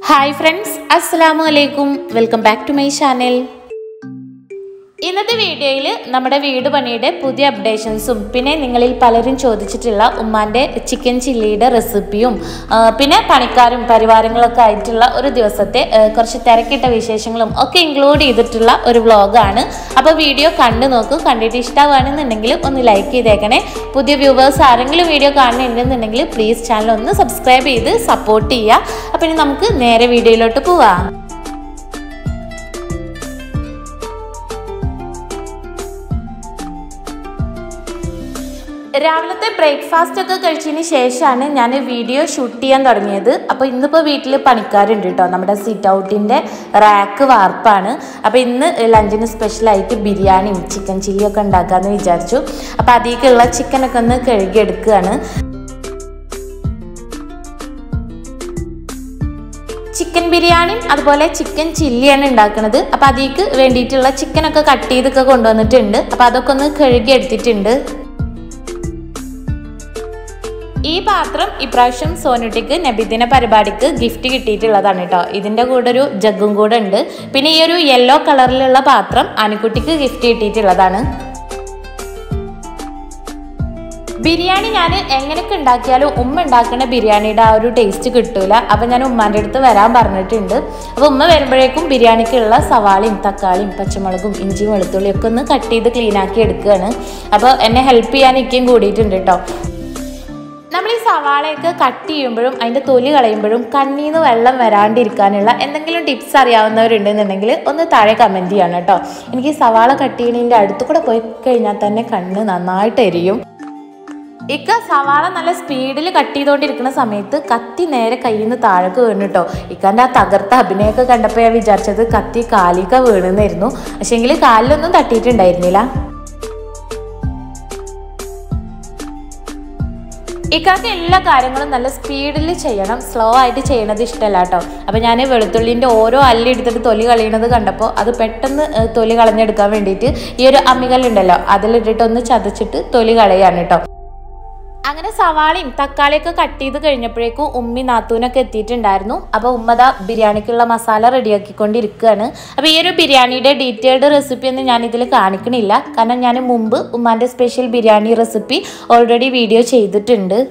hi friends അസ്സലാമു അലൈക്കും welcome back to my channel ഇന്നത്തെ വീഡിയോയിൽ നമ്മുടെ വീട് പണിയുടെ പുതിയ അപ്ഡേഷൻസും പിന്നെ നിങ്ങളിൽ പലരും ചോദിച്ചിട്ടുള്ള ഉമ്മാൻ്റെ ചിക്കൻ ചില്ലിയുടെ റെസിപ്പിയും ആ, പിന്നെ പണിക്കാരും പരിവാരങ്ങളൊക്കെ ആയിട്ടുള്ള ഒരു ദിവസത്തെ ആ, കുറച്ച് തിരക്കിട്ട വിശേഷങ്ങളും ഒക്കെ ഇൻക്ലൂഡ് ചെയ്തിട്ടുള്ള ഒരു വ്ളോഗാണ് അപ്പോൾ വീഡിയോ കണ്ടു നോക്കൂ കണ്ടിട്ട് ഇഷ്ടമാണെന്നുണ്ടെങ്കിൽ ഒന്ന് ലൈക്ക് ചെയ്തേക്കണേ പുതിയ വ്യൂവേഴ്സ് ആരെങ്കിലും വീഡിയോ കാണുന്നുണ്ടെന്നുണ്ടെങ്കിൽ പ്ലീസ് ചാനൽ ഒന്ന് സബ്സ്ക്രൈബ് ചെയ്ത് സപ്പോർട്ട് ചെയ്യുക അപ്പോൾ ഇനി നമുക്ക് നേരെ വീഡിയോയിലോട്ട് പോവാം രാവിലത്തെ ബ്രേക്ക്ഫാസ്റ്റ് ഒക്കെ കഴിച്ചതിന് ശേഷമാണ് ഞാൻ വീഡിയോ ഷൂട്ട് ചെയ്യാൻ തുടങ്ങിയത് അപ്പോൾ ഇന്നിപ്പോൾ വീട്ടിൽ പണിക്കാരുണ്ട് കേട്ടോ നമ്മുടെ സിറ്റ് ഔട്ടിൻ്റെ റാക്ക് വാർപ്പാണ് അപ്പോൾ ഇന്ന് ലഞ്ചിന് സ്പെഷ്യലായിട്ട് ബിരിയാണിയും ചിക്കൻ ചില്ലിയൊക്കെ ഉണ്ടാക്കാമെന്ന് വിചാരിച്ചു അപ്പോൾ അതിലേക്കുള്ള ചിക്കനൊക്കെ ഒന്ന് കഴുകിയെടുക്കുകയാണ് ചിക്കൻ ബിരിയാണിയും അതുപോലെ ചിക്കൻ ചില്ലിയാണ് ഉണ്ടാക്കുന്നത് അപ്പോൾ അതിലേക്ക് വേണ്ടിയിട്ടുള്ള ചിക്കനൊക്കെ കട്ട് ചെയ്തൊക്കെ കൊണ്ടുവന്നിട്ടുണ്ട് അപ്പോൾ അതൊക്കെ ഒന്ന് കഴുകി എടുത്തിട്ടുണ്ട് ഈ പാത്രം ഇപ്രാവശ്യം സോനുട്ടിക്ക് നബിദിന പരിപാടിക്ക് ഗിഫ്റ്റ് കിട്ടിയിട്ടുള്ളതാണ് കേട്ടോ ഇതിൻ്റെ കൂടെ ഒരു ജഗ്ഗും കൂടെ ഉണ്ട് പിന്നെ ഈ ഒരു യെല്ലോ കളറിലുള്ള പാത്രം അനുക്കുട്ടിക്ക് ഗിഫ്റ്റ് കിട്ടിയിട്ടുള്ളതാണ് ബിരിയാണി ഞാൻ എങ്ങനെയൊക്കെ ഉണ്ടാക്കിയാലും ഉമ്മ ഉണ്ടാക്കുന്ന ബിരിയാണിയുടെ ആ ഒരു ടേസ്റ്റ് കിട്ടൂല അപ്പം ഞാൻ ഉമ്മാൻ്റെ അടുത്ത് വരാൻ പറഞ്ഞിട്ടുണ്ട് അപ്പോൾ ഉമ്മ വരുമ്പോഴേക്കും ബിരിയാണിക്കുള്ള സവാളയും തക്കാളിയും പച്ചമുളകും ഇഞ്ചിയും വെളുത്തുള്ളിയും ഒക്കെ ഒന്ന് കട്ട് ചെയ്ത് ക്ലീൻ ആക്കി എടുക്കുകയാണ് അപ്പോൾ എന്നെ ഹെൽപ്പ് ചെയ്യാൻ ഇക്കും കൂടിയിട്ടുണ്ട് കേട്ടോ നമ്മൾ ഈ സവാളയൊക്കെ കട്ട് ചെയ്യുമ്പോഴും അതിൻ്റെ തൊലി കളയുമ്പോഴും കണ്ണിൽ നിന്ന് വെള്ളം വരാണ്ടിരിക്കാനുള്ള എന്തെങ്കിലും ടിപ്സ് അറിയാവുന്നവരുണ്ടെന്നുണ്ടെങ്കിൽ ഒന്ന് താഴെ കമൻറ്റ് ചെയ്യണം കേട്ടോ എനിക്ക് ഈ സവാള കട്ട് ചെയ്യണതിൻ്റെ അടുത്ത് കൂടെ പോയി കഴിഞ്ഞാൽ തന്നെ കണ്ണ് നന്നായിട്ട് എരിയും ഇക്ക സവാള നല്ല സ്പീഡിൽ കട്ട് ചെയ്തുകൊണ്ടിരിക്കുന്ന സമയത്ത് കത്തി നേരെ കയ്യിൽ നിന്ന് താഴേക്ക് വീണു കേട്ടോ ഇക്കാൻ്റെ ആ തകർത്ത അഭിനയമൊക്കെ കണ്ടപ്പോൾ ഞാൻ വിചാരിച്ചത് കത്തി കാലിക്ക വീണെന്നായിരുന്നു പക്ഷേങ്കിൽ കാലിലൊന്നും തട്ടിയിട്ടുണ്ടായിരുന്നില്ല ഇക്കാക്ക് എല്ലാ കാര്യങ്ങളും നല്ല സ്പീഡിൽ ചെയ്യണം സ്ലോ ആയിട്ട് ചെയ്യണത് ഇഷ്ടമല്ല കേട്ടോ അപ്പോൾ ഞാൻ വെളുത്തുള്ളിൻ്റെ ഓരോ അല്ലി എടുത്തിട്ട് തൊലി കളയണത് കണ്ടപ്പോൾ അത് പെട്ടെന്ന് ഏഹ്, തൊലി കളഞ്ഞെടുക്കാൻ വേണ്ടിയിട്ട് ഈ ഒരു അമ്മികല്ലുണ്ടല്ലോ അതിലിട്ടിട്ട് ഒന്ന് ചതച്ചിട്ട് തൊലി കളയാണ് കേട്ടോ അങ്ങനെ സവാളയും തക്കാളിയൊക്കെ കട്ട് ചെയ്ത് കഴിഞ്ഞപ്പോഴേക്കും ഉമ്മി നാത്തൂനൊക്കെ എത്തിയിട്ടുണ്ടായിരുന്നു അപ്പോൾ ഉമ്മത ബിരിയാണിക്കുള്ള മസാല റെഡിയാക്കിക്കൊണ്ടിരിക്കുകയാണ് അപ്പോൾ ഈ ഒരു ബിരിയാണിയുടെ ഡീറ്റെയിൽഡ് റെസിപ്പി ഒന്നും ഞാൻ ഇതിൽ കാണിക്കണില്ല കാരണം ഞാൻ മുമ്പ് ഉമ്മാൻ്റെ special biryani recipe already video ചെയ്തിട്ടുണ്ട്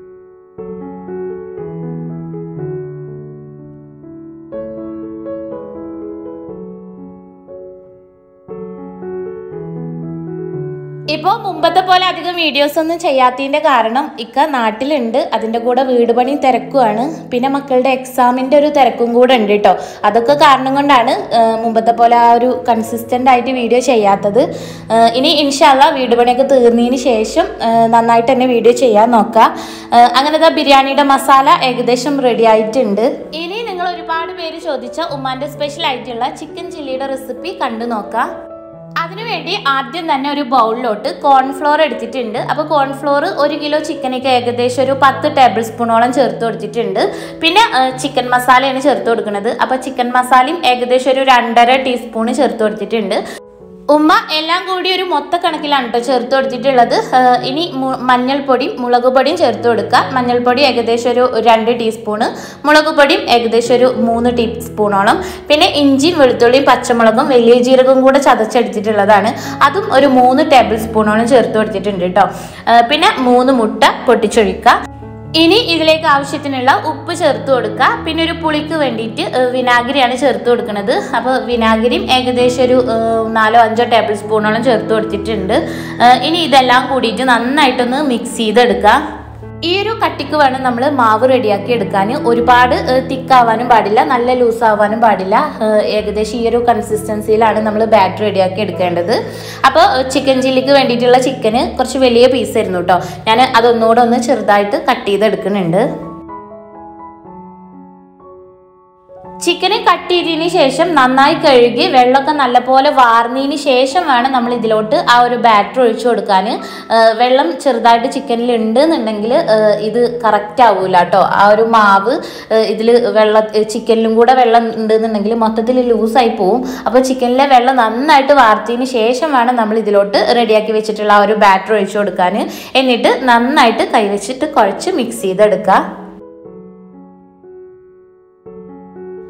ഇപ്പോൾ മുമ്പത്തെ പോലെ അധികം വീഡിയോസ് ഒന്നും ചെയ്യാത്തതിൻ്റെ കാരണം ഇക്ക നാട്ടിലുണ്ട് അതിൻ്റെ കൂടെ വീട് പണി തിരക്കുവാണ് പിന്നെ മക്കളുടെ എക്സാമിൻ്റെ ഒരു തിരക്കും കൂടെ ഉണ്ട് കേട്ടോ അതൊക്കെ കാരണം കൊണ്ടാണ് ആ, മുമ്പത്തെ പോലെ ആ ഒരു കൺസിസ്റ്റൻ്റ് ആയിട്ട് വീഡിയോ ചെയ്യാത്തത് ആ, ഇനി ഇൻഷാല്ല വീട് പണിയൊക്കെ തീർന്നതിന് ശേഷം ആ, നന്നായിട്ട് തന്നെ വീഡിയോ ചെയ്യാൻ നോക്കാം ആ, അങ്ങനെ ദാ ബിരിയാണിയുടെ മസാല ഏകദേശം റെഡി ആയിട്ടുണ്ട് ഇനി നിങ്ങൾ ഒരുപാട് പേര് ചോദിച്ച ഉമ്മാൻ്റെ സ്പെഷ്യൽ ആയിട്ടുള്ള ചിക്കൻ ചില്ലിയുടെ റെസിപ്പി കണ്ടു നോക്കാം അതിനുവേണ്ടി ആദ്യം തന്നെ ഒരു ബൗളിലോട്ട് കോൺഫ്ലോർ എടുത്തിട്ടുണ്ട് അപ്പോൾ കോൺഫ്ലോർ ഒരു കിലോ ചിക്കനൊക്കെ ഏകദേശം ഒരു പത്ത് ടേബിൾ സ്പൂണോളം ചേർത്ത് കൊടുത്തിട്ടുണ്ട് പിന്നെ ആ, ചിക്കൻ മസാലയാണ് ചേർത്ത് കൊടുക്കുന്നത് അപ്പോൾ ചിക്കൻ മസാലയും ഏകദേശം ഒരു രണ്ടര ടീസ്പൂണ് ചേർത്ത് കൊടുത്തിട്ടുണ്ട് ഉമ്മ എല്ലാം കൂടി ഒരു മൊത്ത കണക്കിലാണ് കേട്ടോ ചേർത്ത് കൊടുത്തിട്ടുള്ളത് ആ, ഇനി മു- മഞ്ഞൾപ്പൊടിയും മുളക് പൊടിയും ചേർത്ത് കൊടുക്കുക മഞ്ഞൾപ്പൊടി ഏകദേശം ഒരു രണ്ട് ടീസ്പൂണ് മുളക് പൊടിയും ഏകദേശം ഒരു മൂന്ന് ടീസ്പൂണോളം പിന്നെ ഇഞ്ചിയും വെളുത്തുള്ളിയും പച്ചമുളകും വലിയ ജീരകവും കൂടെ ചതച്ചെടുത്തിട്ടുള്ളതാണ് അതും ഒരു മൂന്ന് ടേബിൾ സ്പൂണോളം ചേർത്ത് കൊടുത്തിട്ടുണ്ട് കേട്ടോ ആ, പിന്നെ മൂന്ന് മുട്ട പൊട്ടിച്ചൊഴിക്കുക ഇനി ഇതിലേക്ക് ആവശ്യത്തിനുള്ള ഉപ്പ് ചേർത്ത് കൊടുക്കുക പിന്നെ ഒരു പുളിക്ക് വേണ്ടിയിട്ട് ഏഹ്, വിനാഗിരിയാണ് ചേർത്ത് കൊടുക്കുന്നത് അപ്പോൾ വിനാഗിരിയും ഏകദേശം ഒരു ഏഹ്, നാലോ അഞ്ചോ ടേബിൾ സ്പൂണോളം ചേർത്ത് കൊടുത്തിട്ടുണ്ട് ഏഹ്, ഇനി ഇതെല്ലാം കൂടിയിട്ട് നന്നായിട്ടൊന്ന് മിക്സ് ചെയ്തെടുക്കുക ഈ ഒരു കട്ടിക്ക് വേണം നമ്മൾ മാവ് റെഡിയാക്കി എടുക്കാൻ ഒരുപാട് തിക്കാവാനും പാടില്ല നല്ല ലൂസ് ആവാനും പാടില്ല ഏഹ്, ഏകദേശം ഈ ഒരു കൺസിസ്റ്റൻസിയിലാണ് നമ്മൾ ബാറ്റർ റെഡിയാക്കി എടുക്കേണ്ടത് അപ്പോൾ ചിക്കൻ ചില്ലിക്ക് വേണ്ടിയിട്ടുള്ള ചിക്കന് കുറച്ച് വലിയ പീസ് ആയിരുന്നു കേട്ടോ ഞാൻ അതൊന്നുകൂടെ ഒന്ന് ചെറുതായിട്ട് കട്ട് ചെയ്തെടുക്കുന്നുണ്ട് ചിക്കനെ കട്ട് ചെയ്തതിന് ശേഷം നന്നായി കഴുകി വെള്ളമൊക്കെ നല്ലപോലെ വാർന്നതിന് ശേഷം വേണം നമ്മൾ ഇതിലോട്ട് ആ ഒരു ബാറ്റർ ഒഴിച്ചു കൊടുക്കാൻ വെള്ളം ചെറുതായിട്ട് ചിക്കനിൽ ഉണ്ട് എന്നുണ്ടെങ്കിൽ ഇത് കറക്റ്റ് ആവൂല കേട്ടോ ആ ഒരു മാവ് ഇതിൽ വെള്ള ചിക്കനിലും കൂടെ വെള്ളം ഉണ്ടെന്നുണ്ടെങ്കിൽ മൊത്തത്തിൽ ലൂസായി പോവും അപ്പോൾ ചിക്കനിലെ വെള്ളം നന്നായിട്ട് വാർത്തതിന് ശേഷം വേണം നമ്മൾ ഇതിലോട്ട് റെഡിയാക്കി വെച്ചിട്ടുള്ള ആ ഒരു ബാറ്റർ ഒഴിച്ചു കൊടുക്കാൻ എന്നിട്ട് നന്നായിട്ട് കൈവച്ചിട്ട് കുഴച്ച് മിക്സ് ചെയ്തെടുക്കുക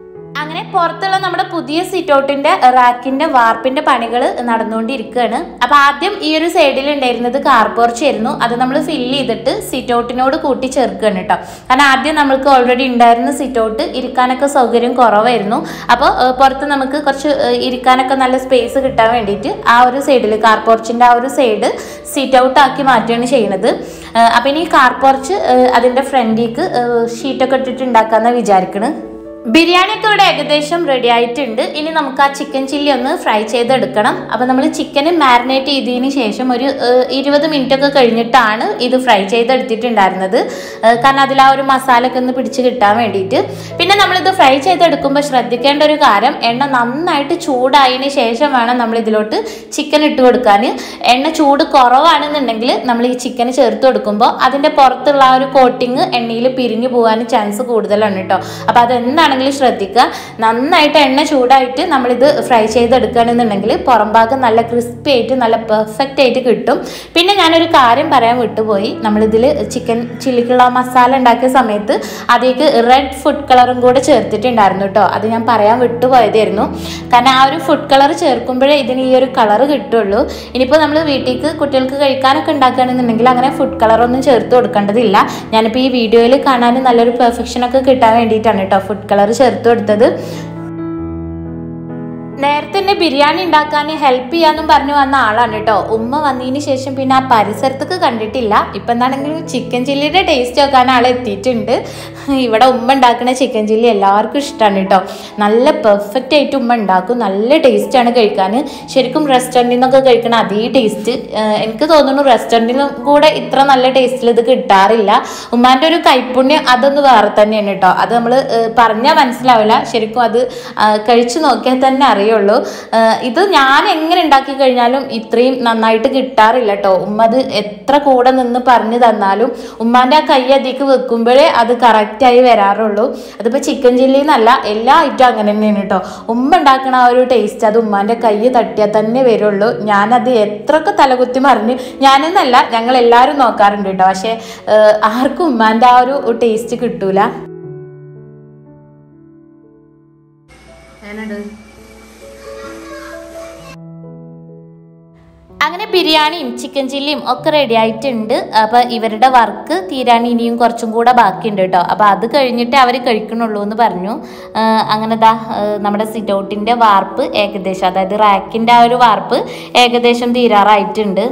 അങ്ങനെ പുറത്തുള്ള നമ്മുടെ പുതിയ സിറ്റൗട്ടിന്റെ റാക്കിന്റെ വാർപ്പിന്റെ പണികൾ നടന്നുകൊണ്ടിരിക്കുകയാണ് അപ്പൊ ആദ്യം ഈ ഒരു സൈഡിൽ ഉണ്ടായിരുന്നത് കാർ പോർച്ച് ആയിരുന്നു അത് നമ്മൾ ഫില്ല് ചെയ്തിട്ട് സിറ്റൗട്ടിനോട് കൂട്ടി ചേർക്കുകയാണ് കേട്ടോ കാരണം ആദ്യം നമ്മൾക്ക് ഓൾറെഡി ഉണ്ടായിരുന്ന സിറ്റൗട്ട് ഇരിക്കാനൊക്കെ സൗകര്യം കുറവായിരുന്നു അപ്പോൾ പുറത്ത് നമുക്ക് കുറച്ച് ഏഹ്, ഇരിക്കാനൊക്കെ നല്ല സ്പേസ് കിട്ടാൻ വേണ്ടിയിട്ട് ആ ഒരു സൈഡിൽ കാർ പോർച്ചിന്റെ ആ ഒരു സൈഡ് സിറ്റ് ഔട്ട് ആക്കി മാറ്റുകയാണ് ചെയ്യുന്നത് ഏഹ്, അപ്പം ഇനി കാർ പോർച്ച് ഏഹ്, അതിന്റെ ഫ്രണ്ടിലേക്ക് ഷീറ്റൊക്കെ ഇട്ടിട്ട് ഉണ്ടാക്കാമെന്നാണ് വിചാരിക്കണത് ബിരിയാണി ഒക്കെ ഇവിടെ ഏകദേശം റെഡി ആയിട്ടുണ്ട് ഇനി നമുക്ക് ആ ചിക്കൻ ചില്ലി ഒന്ന് ഫ്രൈ ചെയ്തെടുക്കണം അപ്പോൾ നമ്മൾ ചിക്കന് മാരിനേറ്റ് ചെയ്തതിന് ശേഷം ഒരു ഏഹ്, ഇരുപത് മിനിറ്റ് ഒക്കെ കഴിഞ്ഞിട്ടാണ് ഇത് ഫ്രൈ ചെയ്തെടുത്തിട്ടുണ്ടായിരുന്നത് ഏഹ്, കാരണം അതിൽ ആ ഒരു മസാല ഒക്കെ ഒന്ന് പിടിച്ച് കിട്ടാൻ വേണ്ടിയിട്ട് പിന്നെ നമ്മളിത് ഫ്രൈ ചെയ്തെടുക്കുമ്പോൾ ശ്രദ്ധിക്കേണ്ട ഒരു കാര്യം എണ്ണ നന്നായിട്ട് ചൂടായതിന് ശേഷം വേണം നമ്മൾ ഇതിലോട്ട് ചിക്കൻ ഇട്ട് കൊടുക്കാൻ എണ്ണ ചൂട് കുറവാണെന്നുണ്ടെങ്കിൽ നമ്മൾ ഈ ചിക്കൻ ചേർത്ത് കൊടുക്കുമ്പോൾ അതിൻ്റെ പുറത്തുള്ള ആ ഒരു കോട്ടിങ് എണ്ണയിൽ പിരിഞ്ഞു പോകാൻ ചാൻസ് കൂടുതലാണ് കേട്ടോ അപ്പോൾ അതെന്താണെങ്കിലും ശ്രദ്ധിക്കുക നന്നായിട്ട് എണ്ണ ചൂടായിട്ട് നമ്മളിത് ഫ്രൈ ചെയ്തെടുക്കുകയാണെന്നുണ്ടെങ്കിൽ പുറം ഭാഗം നല്ല ക്രിസ്പി ആയിട്ട് നല്ല പെർഫെക്റ്റ് ആയിട്ട് കിട്ടും പിന്നെ ഞാനൊരു കാര്യം പറയാൻ വിട്ടുപോയി നമ്മളിതിൽ ചിക്കൻ ചില്ലിക്കുള്ള മസാല ഉണ്ടാക്കിയ സമയത്ത് അതിലേക്ക് റെഡ് ഫുഡ് കളറും കൂടെ ചേർത്തിട്ടുണ്ടായിരുന്നു കേട്ടോ അത് ഞാൻ പറയാൻ വിട്ടുപോയതായിരുന്നു കാരണം ആ ഒരു ഫുഡ് കളർ ചേർക്കുമ്പോഴേ ഇതിന് ഈ ഒരു കളർ കിട്ടുള്ളൂ ഇനിയിപ്പോൾ നമ്മൾ വീട്ടിലേക്ക് കുട്ടികൾക്ക് കഴിക്കാനൊക്കെ ഉണ്ടാക്കുകയാണെന്നുണ്ടെങ്കിൽ അങ്ങനെ ഫുഡ് കളറൊന്നും ചേർത്ത് കൊടുക്കേണ്ടതില്ല ഞാനിപ്പോൾ ഈ വീഡിയോയിൽ കാണാൻ നല്ലൊരു പെർഫെക്ഷനൊക്കെ കിട്ടാൻ വേണ്ടിയിട്ടാണ് കേട്ടോ ഫുഡ് കളർ ചേർത്ത് കൊടുത്തത് നേരത്തെ തന്നെ ബിരിയാണി ഉണ്ടാക്കാൻ ഹെൽപ്പ് ചെയ്യാന്നും പറഞ്ഞു വന്ന ആളാണ് കേട്ടോ ഉമ്മ വന്നതിന് ശേഷം പിന്നെ ആ പരിസരത്തേക്ക് കണ്ടിട്ടില്ല ഇപ്പം എന്താണെങ്കിലും ചിക്കൻ ചില്ലിയുടെ ടേസ്റ്റ് നോക്കാൻ ആൾ എത്തിയിട്ടുണ്ട് ഇവിടെ ഉമ്മ ഉണ്ടാക്കുന്ന ചിക്കൻ ചില്ലി എല്ലാവർക്കും ഇഷ്ടമാണ് കേട്ടോ നല്ല പെർഫെക്റ്റ് ആയിട്ട് ഉമ്മ ഉണ്ടാക്കും നല്ല ടേസ്റ്റാണ് കഴിക്കാൻ ശരിക്കും റെസ്റ്റോറൻറ്റിൽ നിന്നൊക്കെ കഴിക്കണ അതേ ടേസ്റ്റ് എനിക്ക് തോന്നുന്നു റെസ്റ്റോറൻറ്റിലും കൂടെ ഇത്ര നല്ല ടേസ്റ്റിൽ ഇത് കിട്ടാറില്ല ഉമ്മാൻ്റെ ഒരു കൈപ്പുണ്യം അതൊന്ന് വേറെ തന്നെയാണ് കേട്ടോ അത് നമ്മൾ പറഞ്ഞാൽ മനസ്സിലാവില്ല ശരിക്കും അത് ആ, കഴിച്ചു നോക്കിയാൽ തന്നെ അറിയുള്ളൂ ആ, ഇത് ഞാൻ എങ്ങനെ ഉണ്ടാക്കി കഴിഞ്ഞാലും ഇത്രയും നന്നായിട്ട് കിട്ടാറില്ല കേട്ടോ ഉമ്മ അത് എത്ര കൂടെ നിന്ന് പറഞ്ഞു തന്നാലും ഉമ്മാൻ്റെ ആ കൈ അതിലേക്ക് വെക്കുമ്പോഴേ അത് കറക്റ്റായി വരാറുള്ളൂ അതിപ്പോൾ ചിക്കൻ ചില്ലി എന്നല്ല എല്ലാ ഐറ്റം അങ്ങനെ തന്നെയാണ് കേട്ടോ ഉമ്മ ഉണ്ടാക്കണ ആ ഒരു ടേസ്റ്റ് അത് ഉമ്മാൻ്റെ കൈ തട്ടിയാൽ തന്നെ വരുള്ളൂ ഞാനത് എത്രയൊക്കെ തലകുത്തി മറിഞ്ഞ് ഞാനെന്നല്ല ഞങ്ങൾ എല്ലാവരും നോക്കാറുണ്ട് കേട്ടോ പക്ഷേ ആ, ആർക്കും ഉമ്മാൻ്റെ ആ ഒരു ടേസ്റ്റ് കിട്ടൂല അങ്ങനെ ബിരിയാണിയും ചിക്കൻ ചില്ലിയും ഒക്കെ റെഡി ആയിട്ടുണ്ട് അപ്പോൾ ഇവരുടെ വർക്ക് തീരാൻ ഇനിയും കുറച്ചും കൂടെ ബാക്കിയുണ്ട് കേട്ടോ അപ്പോൾ അത് കഴിഞ്ഞിട്ട് അവർ കഴിക്കണുള്ളൂ എന്ന് പറഞ്ഞു ആ, അങ്ങനെ ദാ ആ, നമ്മുടെ സിറ്റ് ഔട്ടിൻ്റെ വാർപ്പ് ഏകദേശം അതായത് റാക്കിൻ്റെ ആ ഒരു വാർപ്പ് ഏകദേശം തീരാറായിട്ടുണ്ട്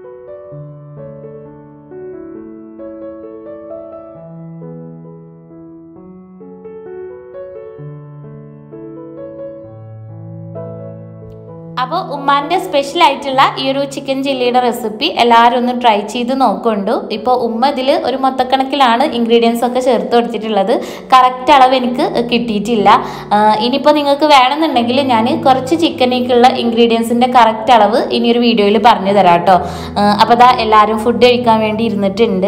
അപ്പോൾ ഉമ്മാൻ്റെ സ്പെഷ്യൽ ആയിട്ടുള്ള ഈ ഒരു ചിക്കൻ ചില്ലിയുടെ റെസിപ്പി എല്ലാവരും ഒന്ന് ട്രൈ ചെയ്ത് നോക്കുന്നുണ്ട് ഇപ്പോൾ ഉമ്മ ഇതിൽ ഒരു മൊത്തക്കണക്കിലാണ് ഇൻഗ്രീഡിയൻസ് ഒക്കെ ചേർത്ത് കൊടുത്തിട്ടുള്ളത് കറക്റ്റ് അളവ് എനിക്ക് കിട്ടിയിട്ടില്ല ആഹ് ഇനിയിപ്പോൾ നിങ്ങൾക്ക് വേണമെന്നുണ്ടെങ്കിൽ ഞാൻ കുറച്ച് ചിക്കനേക്കുള്ള ഇൻഗ്രീഡിയൻസിൻ്റെ കറക്റ്റ് അളവ് ഇനി ഒരു വീഡിയോയിൽ പറഞ്ഞു തരാം കേട്ടോ അപ്പോൾ ദാ എല്ലാവരും ഫുഡ് കഴിക്കാൻ വേണ്ടി ഇരുന്നിട്ടുണ്ട്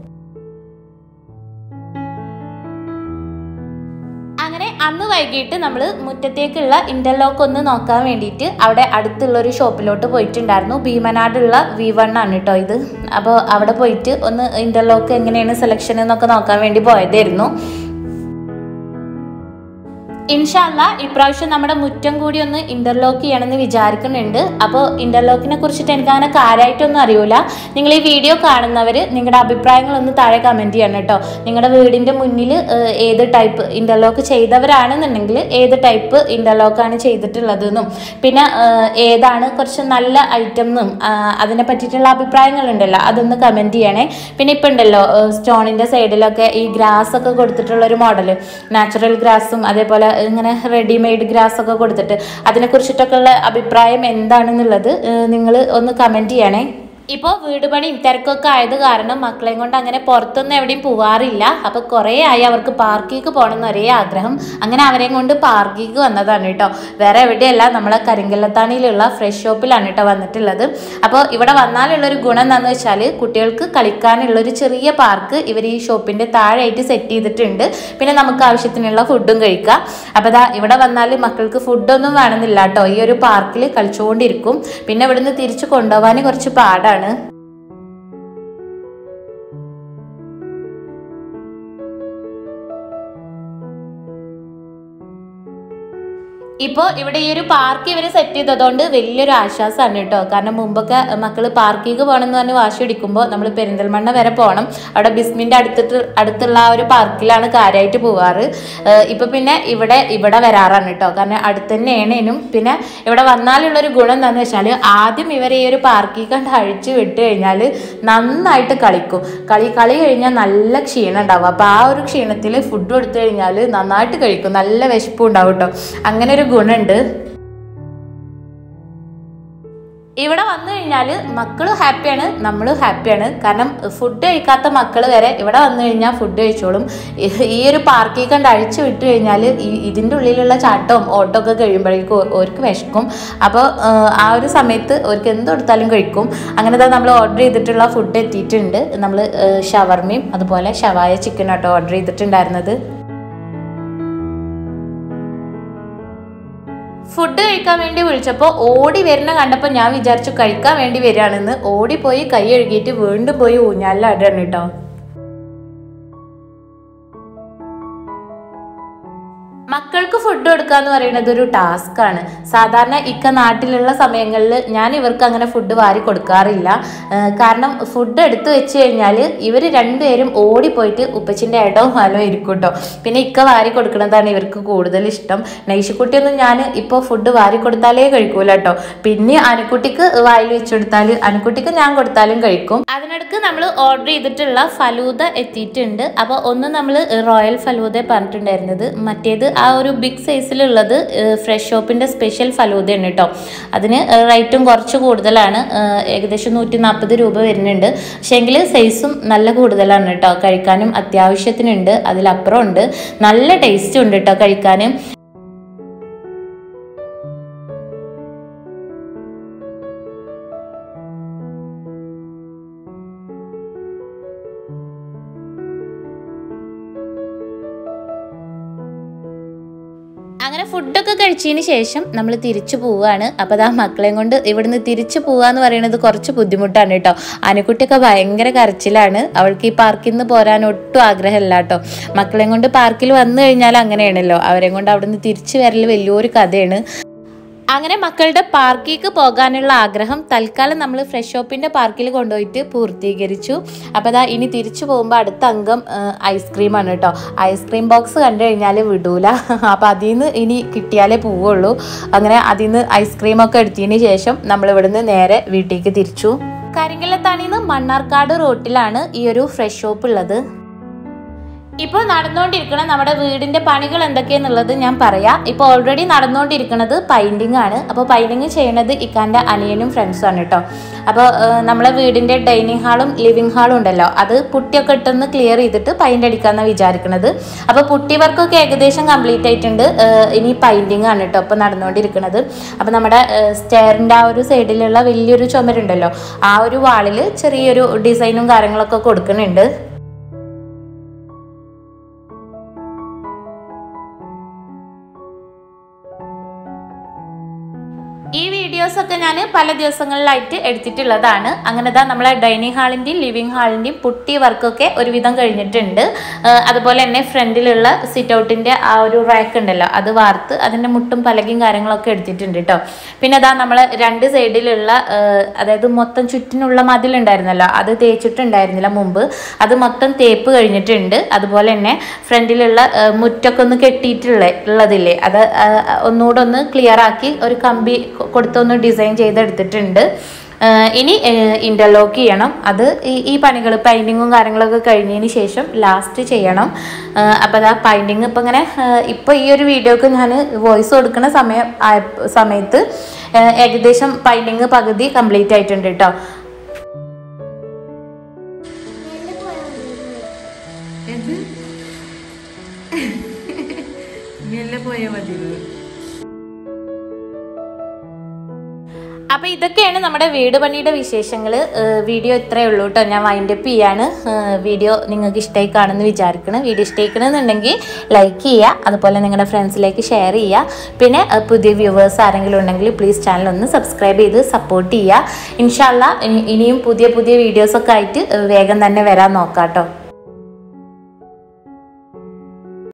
അങ്ങനെ അന്ന് വൈകിട്ട് നമ്മൾ മുറ്റത്തേക്കുള്ള ഇന്റർലോക്ക് ഒന്ന് നോക്കാൻ വേണ്ടിയിട്ട് അവിടെ അടുത്തുള്ള ഒരു ഷോപ്പിലോട്ട് പോയിട്ടുണ്ടായിരുന്നു ഭീമനാടുള്ള വി വൺ ആണ് കേട്ടോ ഇത് അപ്പോൾ അവിടെ പോയിട്ട് ഒന്ന് ഇന്റർലോക്ക് എങ്ങനെയാണ് സെലക്ഷൻ എന്നൊക്കെ നോക്കാൻ വേണ്ടി പോയതായിരുന്നു ഇൻഷാല്ല ഇപ്രാവശ്യം നമ്മുടെ മുറ്റം കൂടി ഒന്ന് ഇന്റർലോക്ക് ചെയ്യണമെന്ന് വിചാരിക്കുന്നുണ്ട് അപ്പോൾ ഇന്റർലോക്കിനെ കുറിച്ചിട്ട് എനിക്ക് അങ്ങനെ കാര്യമായിട്ടൊന്നും അറിയൂല നിങ്ങൾ ഈ വീഡിയോ കാണുന്നവർ നിങ്ങളുടെ അഭിപ്രായങ്ങളൊന്ന് താഴെ കമൻറ്റ് ചെയ്യണം കേട്ടോ നിങ്ങളുടെ വീടിൻ്റെ മുന്നിൽ ഏഹ്, ഏത് ടൈപ്പ് ഇന്റർലോക്ക് ചെയ്തവരാണെന്നുണ്ടെങ്കിൽ ഏത് ടൈപ്പ് ഇന്റർലോക്കാണ് ചെയ്തിട്ടുള്ളതെന്നും പിന്നെ ഏഹ്, ഏതാണ് കുറച്ച് നല്ല ഐറ്റം എന്നും അതിനെ പറ്റിയിട്ടുള്ള അഭിപ്രായങ്ങളുണ്ടല്ലോ അതൊന്ന് കമൻറ്റ് ചെയ്യണേ പിന്നെ ഇപ്പം ഉണ്ടല്ലോ സ്റ്റോണിൻ്റെ സൈഡിലൊക്കെ ഈ ഗ്രാസ് ഒക്കെ കൊടുത്തിട്ടുള്ള ഒരു മോഡൽ നാച്ചുറൽ ഗ്രാസും അതേപോലെ ഇങ്ങനെ റെഡിമെയ്ഡ് ഗ്രാസ് ഒക്കെ കൊടുത്തിട്ട് അതിനെ കുറിച്ചിട്ടൊക്കെ ഉള്ള അഭിപ്രായം എന്താണെന്നുള്ളത് നിങ്ങൾ ഒന്ന് കമൻറ്റ് ചെയ്യണേ ഇപ്പോൾ വീട് പണിയും തിരക്കൊക്കെ ആയത് കാരണം മക്കളെയും കൊണ്ട് അങ്ങനെ പുറത്തൊന്നും എവിടെയും പോവാറില്ല അപ്പോൾ കുറേ ആയി അവർക്ക് പാർക്കിലേക്ക് പോകണം എന്ന് ഒരേ ആഗ്രഹം അങ്ങനെ അവരെയും കൊണ്ട് പാർക്കിലേക്ക് വന്നതാണ് കേട്ടോ വേറെ എവിടെയല്ല നമ്മളെ കരിങ്കല്ലത്താണിയിലുള്ള ഫ്രഷ് ഷോപ്പിലാണ് കേട്ടോ വന്നിട്ടുള്ളത് അപ്പോൾ ഇവിടെ വന്നാലുള്ളൊരു ഗുണം എന്താണെന്ന് വെച്ചാൽ കുട്ടികൾക്ക് കളിക്കാനുള്ളൊരു ചെറിയ പാർക്ക് ഇവർ ഈ ഷോപ്പിൻ്റെ താഴെയായിട്ട് സെറ്റ് ചെയ്തിട്ടുണ്ട് പിന്നെ നമുക്ക് ആവശ്യത്തിനുള്ള ഫുഡും കഴിക്കാം അപ്പോൾ ദാ ഇവിടെ വന്നാൽ മക്കൾക്ക് ഫുഡൊന്നും വേണമെന്നില്ല കേട്ടോ ഈ ഒരു പാർക്കിൽ കളിച്ചുകൊണ്ടിരിക്കും പിന്നെ ഇവിടുന്ന് തിരിച്ചു കൊണ്ടുപോകാൻ കുറച്ച് പാടാണ് ഇപ്പോൾ ഇവിടെ ഈ ഒരു പാർക്ക് ഇവർ സെറ്റ് ചെയ്തതുകൊണ്ട് വലിയൊരു ആശ്വാസമാണ് കേട്ടോ കാരണം മുമ്പൊക്കെ മക്കൾ പാർക്കിലേക്ക് പോകണമെന്ന് പറഞ്ഞ് വാശി പിടിക്കുമ്പോൾ നമ്മൾ പെരിന്തൽമണ്ണ വരെ പോകണം അവിടെ ബിസ്മിൻ്റെ അടുത്തിട്ട് അടുത്തുള്ള ആ ഒരു പാർക്കിലാണ് കാര്യമായിട്ട് പോവാറ് ഇപ്പോൾ പിന്നെ ഇവിടെ ഇവിടെ വരാറാണ് കേട്ടോ കാരണം അടുത്ത് തന്നെയാണേനും പിന്നെ ഇവിടെ വന്നാലുള്ളൊരു ഗുണം എന്താണെന്ന് വെച്ചാൽ ആദ്യം ഇവരെ ഈ ഒരു പാർക്കിൽ കണ്ട് അഴിച്ചു വിട്ട് കഴിഞ്ഞാൽ നന്നായിട്ട് കളിക്കും കളി കളി കഴിഞ്ഞാൽ നല്ല ക്ഷീണം ഉണ്ടാവും അപ്പോൾ ആ ഒരു ക്ഷീണത്തിൽ ഫുഡ് കൊടുത്തു കഴിഞ്ഞാൽ നന്നായിട്ട് കഴിക്കും നല്ല വിശപ്പും ഉണ്ടാവും കേട്ടോ അങ്ങനെ ഒരു ഗുണമുണ്ട് ഇവിടെ വന്നു കഴിഞ്ഞാൽ മക്കൾ ഹാപ്പിയാണ് നമ്മളും ഹാപ്പിയാണ് കാരണം ഫുഡ് കഴിക്കാത്ത മക്കൾ വരെ ഇവിടെ വന്നു കഴിഞ്ഞാൽ ഫുഡ് കഴിച്ചോളും ഈ- ഈ ഒരു പാർക്കിൽ കണ്ട് അഴിച്ചു വിട്ട് കഴിഞ്ഞാൽ ഈ ഇതിൻ്റെ ഉള്ളിലുള്ള ചാട്ടവും ഓട്ടമൊക്കെ കഴിയുമ്പോഴേക്കും ഓ- ഓർക്ക് വിശക്കും അപ്പോൾ ആ ഒരു സമയത്ത് ഓർക്ക് എന്ത് കൊടുത്താലും കഴിക്കും അങ്ങനെ തന്നെ നമ്മൾ ഓർഡർ ചെയ്തിട്ടുള്ള ഫുഡ് എത്തിയിട്ടുണ്ട് നമ്മൾ ഷവർമയും അതുപോലെ ഷവായ ചിക്കൻ ആട്ടോ ഓർഡർ ചെയ്തിട്ടുണ്ടായിരുന്നത് ഫുഡ് കഴിക്കാൻ വേണ്ടി വിളിച്ചപ്പോൾ ഓടി വരുന്ന കണ്ടപ്പോൾ ഞാൻ വിചാരിച്ചു കഴിക്കാൻ വേണ്ടി വരികയാണെന്ന് ഓടിപ്പോയി കൈ കഴുകിയിട്ട് വീണ്ടും പോയി ഊഞ്ഞാലിലാടുകയാണ് കേട്ടോ മക്കൾക്ക് ഫുഡ് കൊടുക്കുക എന്ന് പറയുന്നത് ഒരു ടാസ്ക് ആണ് സാധാരണ ഇക്ക നാട്ടിലുള്ള സമയങ്ങളിൽ ഞാൻ ഇവർക്ക് അങ്ങനെ ഫുഡ് വാരി കൊടുക്കാറില്ല ആ, കാരണം ഫുഡ് എടുത്തു വെച്ച് കഴിഞ്ഞാൽ ഇവർ രണ്ടുപേരും ഓടിപ്പോയിട്ട് ഉപ്പച്ചിൻ്റെ ഇടവും വലവും ഇരിക്കും കേട്ടോ പിന്നെ ഇക്ക വാരി കൊടുക്കുന്നതാണ് ഇവർക്ക് കൂടുതൽ ഇഷ്ടം നൈഷുക്കുട്ടിയൊന്നും ഞാൻ ഇപ്പോൾ ഫുഡ് വാരി കൊടുത്താലേ കഴിക്കൂല കേട്ടോ പിന്നെ അനുക്കുട്ടിക്ക് വായിൽ വെച്ച് കൊടുത്താൽ അനുക്കുട്ടിക്ക് ഞാൻ കൊടുത്താലും കഴിക്കും അതിനിടക്ക് നമ്മൾ ഓർഡർ ചെയ്തിട്ടുള്ള ഫലൂദ എത്തിയിട്ടുണ്ട് അപ്പോൾ ഒന്ന് നമ്മൾ റോയൽ ഫലൂദ പറഞ്ഞിട്ടുണ്ടായിരുന്നത് മറ്റേത് ആ ഒരു ബിഗ് സൈസിലുള്ളത് ഫ്രഷ് ഷോപ്പിൻ്റെ സ്പെഷ്യൽ ഫലൂദയാണ് കേട്ടോ അതിന് റേറ്റും കുറച്ച് കൂടുതലാണ് ഏഹ് ഏകദേശം നൂറ്റി നാൽപ്പത് രൂപ വരുന്നുണ്ട് പക്ഷേങ്കിൽ സൈസും നല്ല കൂടുതലാണ് കേട്ടോ കഴിക്കാനും അത്യാവശ്യത്തിനുണ്ട് അതിലപ്പുറം ഉണ്ട് നല്ല ടേസ്റ്റും ഉണ്ട് കേട്ടോ കഴിക്കാനും അങ്ങനെ ഫുഡൊക്കെ കഴിച്ചതിന് ശേഷം നമ്മൾ തിരിച്ചു പോവുകയാണ് അപ്പോൾ അതാ മക്കളെയും കൊണ്ട് ഇവിടുന്ന് തിരിച്ചു പോവുക എന്ന് പറയുന്നത് കുറച്ച് ബുദ്ധിമുട്ടാണ് കേട്ടോ അനുക്കുട്ടിയൊക്കെ ഭയങ്കര കരച്ചിലാണ് അവൾക്ക് ഈ പാർക്കിൽ നിന്ന് പോരാൻ ഒട്ടും ആഗ്രഹമില്ല കേട്ടോ മക്കളെയും കൊണ്ട് പാർക്കിൽ വന്നു കഴിഞ്ഞാൽ അങ്ങനെയാണല്ലോ അവരെയും കൊണ്ട് അവിടുന്ന് തിരിച്ചു വരൽ വലിയൊരു കഥയാണ് അങ്ങനെ മക്കളുടെ പാർക്കിലേക്ക് പോകാനുള്ള ആഗ്രഹം തൽക്കാലം നമ്മൾ ഫ്രഷ് ഷോപ്പിൻ്റെ പാർക്കിൽ കൊണ്ടുപോയിട്ട് പൂർത്തീകരിച്ചു അപ്പോൾ അതാ ഇനി തിരിച്ചു പോകുമ്പോൾ അടുത്ത അംഗം ഐസ്ക്രീമാണ് കേട്ടോ ഐസ്ക്രീം ബോക്സ് കണ്ടു കഴിഞ്ഞാൽ വിടൂല അപ്പോൾ അതിൽ നിന്ന് ഇനി കിട്ടിയാലേ പോവുള്ളൂ അങ്ങനെ അതിൽ നിന്ന് ഐസ്ക്രീമൊക്കെ എടുത്തതിന് ശേഷം നമ്മൾ ഇവിടുന്ന് നേരെ വീട്ടിലേക്ക് തിരിച്ചു കരിങ്കലത്താണിന്ന് മണ്ണാർക്കാട് റോട്ടിലാണ് ഈ ഒരു ഫ്രഷ് ഷോപ്പ് ഉള്ളത് ഇപ്പോൾ നടന്നുകൊണ്ടിരിക്കുന്ന നമ്മുടെ വീടിന്റെ പണികൾ എന്തൊക്കെയാന്നുള്ളത് ഞാൻ പറയാം ഇപ്പോൾ ഓൾറെഡി നടന്നുകൊണ്ടിരിക്കുന്നത് പൈൻറ്റിങ് ആണ് അപ്പോൾ പൈൻറ്റിങ് ചെയ്യണത് ഇക്കാൻ്റെ അനിയനും ഫ്രണ്ട്സും ആണ് കേട്ടോ അപ്പോൾ നമ്മളെ വീടിന്റെ ഡൈനിങ് ഹാളും ലിവിങ് ഹാളും ഉണ്ടല്ലോ അത് പുട്ടിയൊക്കെ ഇട്ടൊന്ന് ക്ലിയർ ചെയ്തിട്ട് പൈൻ്റ് അടിക്കാമെന്നാണ് വിചാരിക്കുന്നത് അപ്പോൾ പുട്ടി വർക്കൊക്കെ ഏകദേശം കംപ്ലീറ്റ് ആയിട്ടുണ്ട് ഏഹ് ഇനി പൈൻറ്റിങ് ആണ് കേട്ടോ ഇപ്പോൾ നടന്നുകൊണ്ടിരിക്കുന്നത് അപ്പോൾ നമ്മുടെ സ്റ്റെയറിൻ്റെ ആ ഒരു സൈഡിലുള്ള വലിയൊരു ചുമരുണ്ടല്ലോ ആ ഒരു വാളിൽ ചെറിയൊരു ഡിസൈനും കാര്യങ്ങളൊക്കെ കൊടുക്കുന്നുണ്ട് ഈ വീഡിയോസ് ഒക്കെ ഞാൻ പല ദിവസങ്ങളിലായിട്ട് എടുത്തിട്ടുള്ളതാണ് അങ്ങനെ ദാ നമ്മളെ ഡൈനിങ് ഹാളിൻ്റെയും ലിവിങ് ഹാളിൻ്റെയും പുട്ടി വർക്കൊക്കെ ഒരുവിധം കഴിഞ്ഞിട്ടുണ്ട് ആ, അതുപോലെ തന്നെ ഫ്രണ്ടിലുള്ള സിറ്റ് ഔട്ടിൻ്റെ ആ ഒരു റാക്ക് ഉണ്ടല്ലോ അത് വാർത്ത് അതിൻ്റെ മുട്ടും പലകയും കാര്യങ്ങളൊക്കെ എടുത്തിട്ടുണ്ട് കേട്ടോ പിന്നെ അതാ നമ്മൾ രണ്ട് സൈഡിലുള്ള ആ, അതായത് മൊത്തം ചുറ്റിനുള്ള മതിലുണ്ടായിരുന്നല്ലോ അത് തേച്ചിട്ടുണ്ടായിരുന്നില്ല മുമ്പ് അത് മൊത്തം തേപ്പ് കഴിഞ്ഞിട്ടുണ്ട് അതുപോലെ തന്നെ ഫ്രണ്ടിലുള്ള ആ, മുറ്റൊക്കെ ഒന്ന് കെട്ടിയിട്ടുള്ള ഉള്ളതില്ലേ അത് ആ, ഒന്നുകൂടെ ഒന്ന് ക്ലിയർ ആക്കി ഒരു കമ്പി കൊ- കൊടുത്തൊന്ന് ഡിസൈൻ ചെയ്തെടുത്തിട്ടുണ്ട് ആ, ഇനി ഇൻ്റർലോക്ക് ചെയ്യണം അത് ഈ ഈ പണികൾ പൈൻറ്റിങ്ങും കാര്യങ്ങളൊക്കെ കഴിഞ്ഞതിന് ശേഷം ലാസ്റ്റ് ചെയ്യണം അപ്പോൾ അതാ പൈൻറ്റിങ് ഇപ്പം ഇങ്ങനെ ഇപ്പോൾ ഈ ഒരു വീഡിയോക്ക് ഞാൻ വോയിസ് കൊടുക്കുന്ന സമയം ആയ- സമയത്ത് ആ, ഏകദേശം പൈൻറ്റിങ് പകുതി കംപ്ലീറ്റ് ആയിട്ടുണ്ട് കേട്ടോ മെല്ലെ പോയാൽ മതി അപ്പോൾ ഇതൊക്കെയാണ് നമ്മുടെ വീട് പണിയുടെ വിശേഷങ്ങൾ വീഡിയോ ഇത്രയേ ഉള്ളൂ കേട്ടോ ഞാൻ വൈൻഡപ്പ് ചെയ്യാണ് ഏഹ് വീഡിയോ നിങ്ങൾക്ക് ഇഷ്ടമായി കാണുമെന്ന് വിചാരിക്കണം വീഡിയോ ഇഷ്ടമായിക്കണമെന്നുണ്ടെങ്കിൽ ലൈക്ക് ചെയ്യുക അതുപോലെ നിങ്ങളുടെ ഫ്രണ്ട്സിലേക്ക് ഷെയർ ചെയ്യുക പിന്നെ ഏഹ് പുതിയ വ്യൂവേഴ്സ് ആരെങ്കിലും ഉണ്ടെങ്കിൽ പ്ലീസ് ചാനൽ ഒന്ന് സബ്സ്ക്രൈബ് ചെയ്ത് സപ്പോർട്ട് ചെയ്യുക ഇൻഷാല്ല ഇനിയും പുതിയ പുതിയ വീഡിയോസൊക്കെ ആയിട്ട് ഏഹ് വേഗം തന്നെ വരാൻ നോക്കാം കേട്ടോ